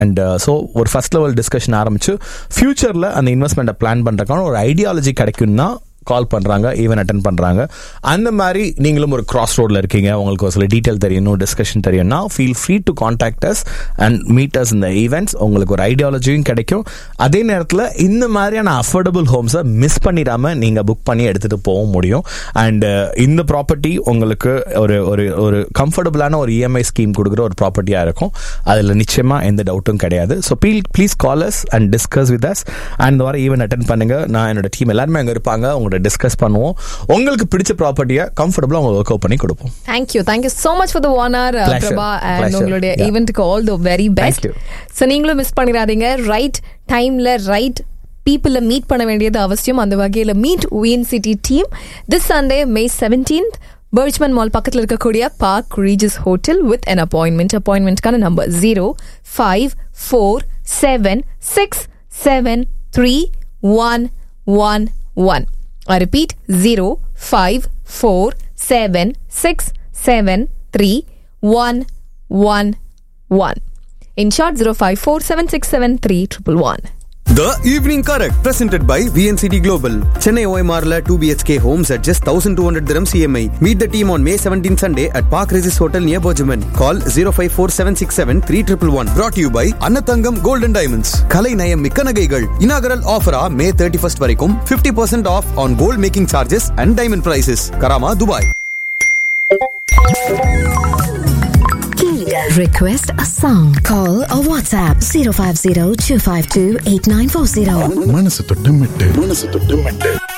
And so ஒரு first level discussion ஆரம்பிச்சு ஃபியூச்சரில் அந்த இன்வெஸ்ட்மெண்ட்டை பிளான் பண்ணுறதுக்கான ஒரு ஐடியாலஜி கிடைக்கும்னா கால் பண்ணுறாங்க ஈவன் அட்டன் பண்ணுறாங்க அந்த மாதிரி நீங்களும் ஒரு கிராஸ் ரோடில் இருக்கீங்க உங்களுக்கு ஒரு சில டீட்டெயில் தெரியணும் டிஸ்கஷன் தெரியும்னா feel free to contact us and meet us இந்த ஈவெண்ட்ஸ் உங்களுக்கு ஒரு ஐடியாலஜியும் கிடைக்கும் அதே நேரத்தில் இந்த மாதிரியான அஃபோர்டபுள் ஹோம்ஸை மிஸ் பண்ணிடாமல் நீங்கள் புக் பண்ணி எடுத்துகிட்டு போக முடியும் அண்ட் இந்த ப்ராப்பர்ட்டி உங்களுக்கு ஒரு ஒரு ஒரு கம்ஃபர்டபுளான ஒரு இஎம்ஐ ஸ்கீம் கொடுக்குற ஒரு ப்ராப்பர்ட்டியாக இருக்கும் அதில் நிச்சயமாக எந்த டவுட்டும் கிடையாது so ple please call us and discuss with us and இந்த வாரம் ஈவெண்ட் அட்டன் பண்ணுங்க நான் என்னோட டீம் எல்லாருமே அங்கே இருப்பாங்க உங்களோட டிஸ்கஸ் பண்ணுவோம் உங்களுக்கு பிடிச்ச ப்ராப்பர்ட்டியை கம்ஃபர்டபுளாக உங்களுக்கு ஒர்க் அவுட் பண்ணி கொடுப்போம் thank you thank you so much for the one hour Pleasure. Prabha and Pleasure. உங்களுடைய Yeah. ஈவெண்ட்டுக்கு all the very best you. So நீங்களும் மிஸ் பண்ணிடாதீங்க ரைட் டைம்ல ரைட் பீப்புளை மீட் பண்ண வேண்டியது அவசியம் அந்த வகையில் meet V N city team this Sunday May seventeenth பர்ச்மன் மால் பக்கத்தில் இருக்கக்கூடிய Park Regis hotel with an appointment அப்பாயின்மெண்ட்கான number zero five four seven six seven three one one one I repeat 0 5 4 7 6 7 3 1 1 1. In short 0 5 4 7 6 7 3 triple 1. The Evening Correct, presented by VNCT Global. Chennai OMRல 2 BHK homes at just 1200 dirhams EMI. Meet the team on May 17 Sunday at Park Regis Hotel near Bojaman. Call 054767311. Brought to you by Annathangam Gold and Diamonds. கலை நயம் மிக்க நகைகள் inaugural offer ஆ May 31st வரைக்கும் 50% off on gold making charges and diamond prices. Karama, Dubai. Request a song. Call or WhatsApp 050 252 8940. மனசு தொட்டு மெட்டு மனசு தொட்டு மெட்டு